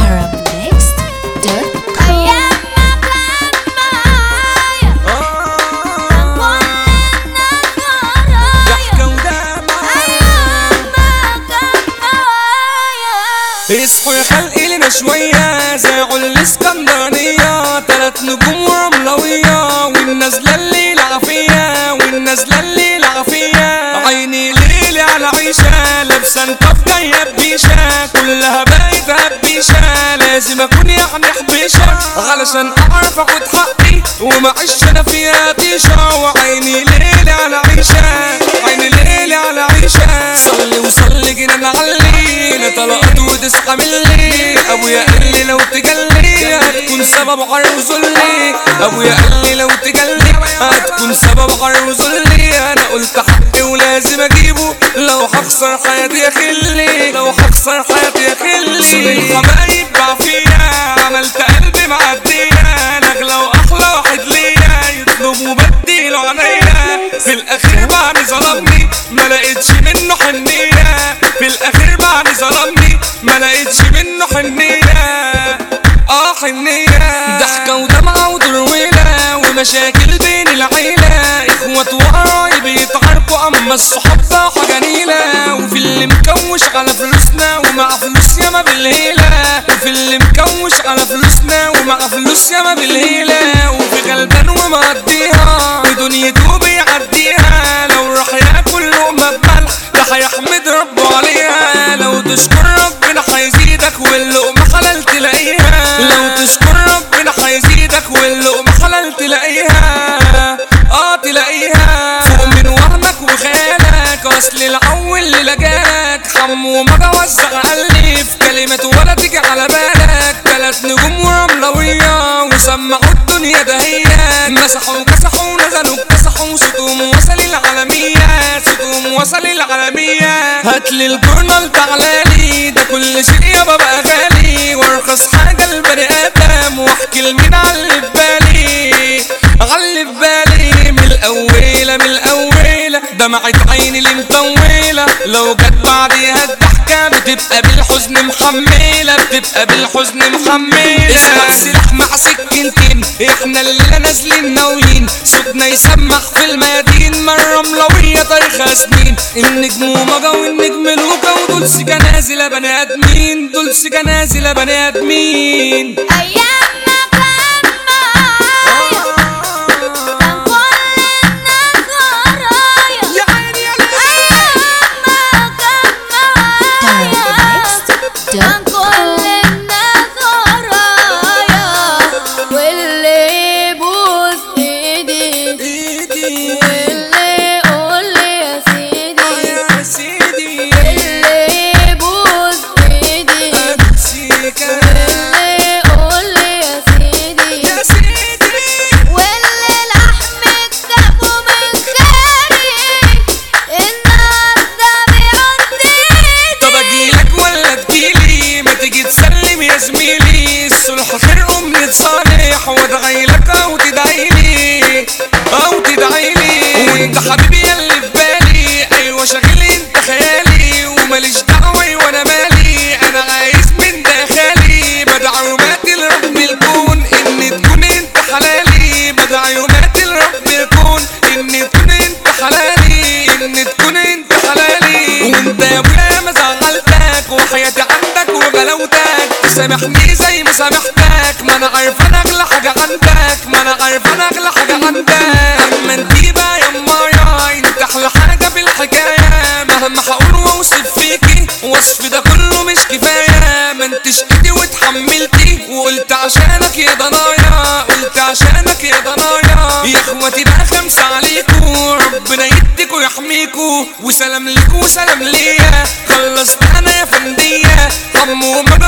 arabmixed.com أيام ما كان معايا كان كل الناس ورايا ضحكة ودمع أيام ما كان معايا اصحوا يا خلقي لنا شوية زاعوا الاسكندرانية تلات نجوم ورملوية والنازلة الليلة عافية والنازلة الليلة عافية عيني ليلي على عيشة لابسة انطف جاية ببيشة كلها بقت هبيشة لازم اكون يعني حبيشة علشان اعرف اخد حقي ومعيش انا فيها طيشة وعيني ليلي على عيشة عيني ليلي على عيشة صلي وصلي جينا نعلي لا طلقت وتصحى مني ابويا قال لي لو تجلي هتكون سبب عر وذلي ابويا قال لي لو تجلي هتكون سبب عر وذلي انا قلت حقي ولازم اجيبه لو هخسر حياتي يا خلي لو هخسر حياتي يا خلي صوت الحبايب بعفية عملت قلبي معدية انا اغلى واحلى واحد ليا يطلب وبديله عينيا في الاخير بعد ظلمني ما لقيتش منه حنية في الاخير بعد ظلمني ما لقيتش منه حنية اه حنية ضحكة ودمعة ودرويلة ومشاكل بين العيلة اخوات وقرايب يتعاركوا اما الصحاب صاحة جميلة وفي اللي مكوش على فلوسنا ومع فلوس ياما بالهيلة وفي اللي مكوش على فلوسنا ومع فلوس ياما بالهيلة وفي غلبان ومقضيها ودنيته بيعديها لو راح ياكل لقمة بملح ده هيحمد ربه عليها لو تشكر ربنا هيزيدك واللقمة حلال تلاقيها لو تشكر ربنا هيزيدك واللقمة حلال تلاقيها اه تلاقيها فوق من وهمك وخيالك اصل الاول اللي لجالك حمو ما وزع الف كلمة ولا تيجي على بالك تلات نجوم ورملوية وسمعوا الدنيا دهيات مسحوا كسحوا نزلوا كسحوا صوتهم وصل العالمية صوتهم وصل العالمية هاتلي الجورنال تعالالي ده كل شيء يابا بقى غالي وارخص حاجة البني ادم واحكي لمين على اللي في بالي على اللي في بالي من الاولة من الاولة دمعة عيني اللي مطولة لو جت بعديها الضحكة بتبقى بالحزن محملة بتبقى بالحزن محملة اسمع سلاح مع سكينتين احنا اللي نازلين ناويين صوتنا يسمع في الميادين مرة ملوية تاريخها سنين النجم ومجا والنجم لوكا ودول سجنازلة بني ادمين دول سجنازلة بني ادمين أيام ما كان معايا كان كل الناس ورايا يا عيني يا أيام ما كان معايا كان كل الناس ورايا واللي يبوس ايدي ايدي واللي يقول لي يا سيدي يا سيدي اللي يبوس ايدي امسكك واللي يقول لي يا سيدي يا سيدي واللي لحم كتافه من خيري النهارده بيعدي طب اجيلك ولا تجيلي ما تيجي تسلم يا زميلي الصلح خير ام نتصالح وادعي لك او تدعيلي او تدعيلي وانت حبيبي ياللي في بالي ايوه شاغل انت خيالي وماليش دعوه وانا مالي انا عايز من داخلي بدعي وماتي لرب الكون ان تكون انت حلالي بدعي وماتي لرب الكون ان تكون انت حلالي ان تكون انت حلالي وانت يا ابويا ما زعلتك وحياتي عندك وغلاوتك سامحني زي ما سامحتك ما انا عارف انا اغلى حاجه عندك ما انا عارف انا اغلى حاجه عندك اما انتي بقى يا مايا انت احلى حاجه في الحكايه مهما هقول واوصف فيكي وصف ده كله مش كفايه ما انتش ايدي واتحملتي وقلت عشانك يا ضنايا قلت عشانك يا ضنايا يا اخواتي بقى خمسه عليكوا ربنا يديكوا ويحميكوا وسلام ليكوا وسلام ليا خلصت انا يا فنديه حمو ما